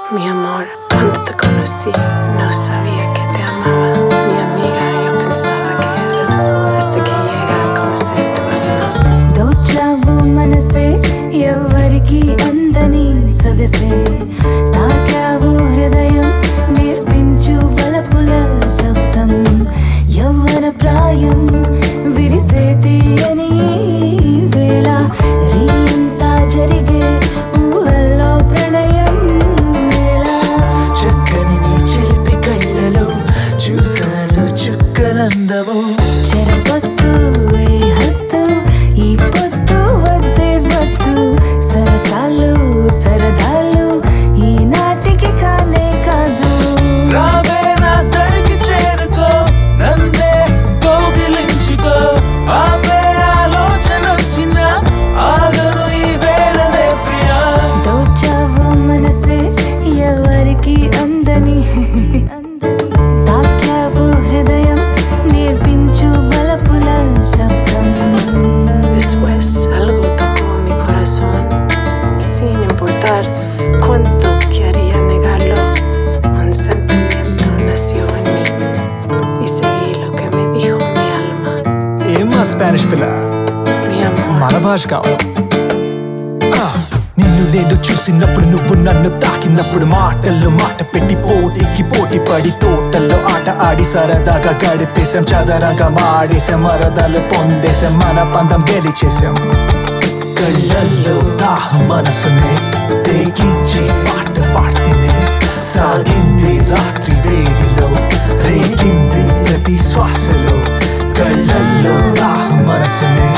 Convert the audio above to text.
Mi amor, cuando te conocí, no sabía que te amaba. Mi amiga, yo pensaba que eras hasta que llega a conocer tu alma. దోచావు మనసే ఎవరికి అందని సొగసే తాకావు హృదయం నేర్పించు వలపుల శబ్దం యవ్వన ప్రాయం విరిసే తీయని వేళ రీంతా జరిగే ఊహల్లో ప్రణయం వేళ చక్కని నీ చిలిపి కళ్ళలో చూశాను చుక్కలందము చెరపొద్దు ఈ హద్దు ఈ పొద్దు వద్దే వద్దు సరసాలు సరదాలు ఈనాటికి కానే కాదు రావే నా దరికి చేరుకో నన్నే కౌగిలించుకో ఆపే ఆలోచన వచ్చిన ఆగను ఈ వేళనే ప్రియా దోచావు మనసే ఎవరికి అందని తాకావు హృదయం నేర్పించు వలపుల శబ్దం Después algo tocó mi corazón, sin importar cuánto quería negarlo. Un sentimiento nació en mí y seguí lo que me dijo mi alma. ఏమా స్పానిష్ పిల్ల Mi amor. మన భాష కావాలి నిన్ను నేను చూసినప్పుడు నువ్వు నన్ను తాకినప్పుడు మాటల్లో మాట పెట్టి పోటీకి పోటీ పడి తోటల్లో ఆట ఆడి సరదాగా గడిపేశాం చదరంగా మాడేశాం మరదలు పొందేశాం మన పందం గెలిచేశాం కళ్ళల్లో దాహం మనసునే తెగించి పాట పాడితేనే సాగింది రాత్రి వేడిలో రేగింది ప్రతి శ్వాసలో కళ్ళల్లో దాహం మనసునే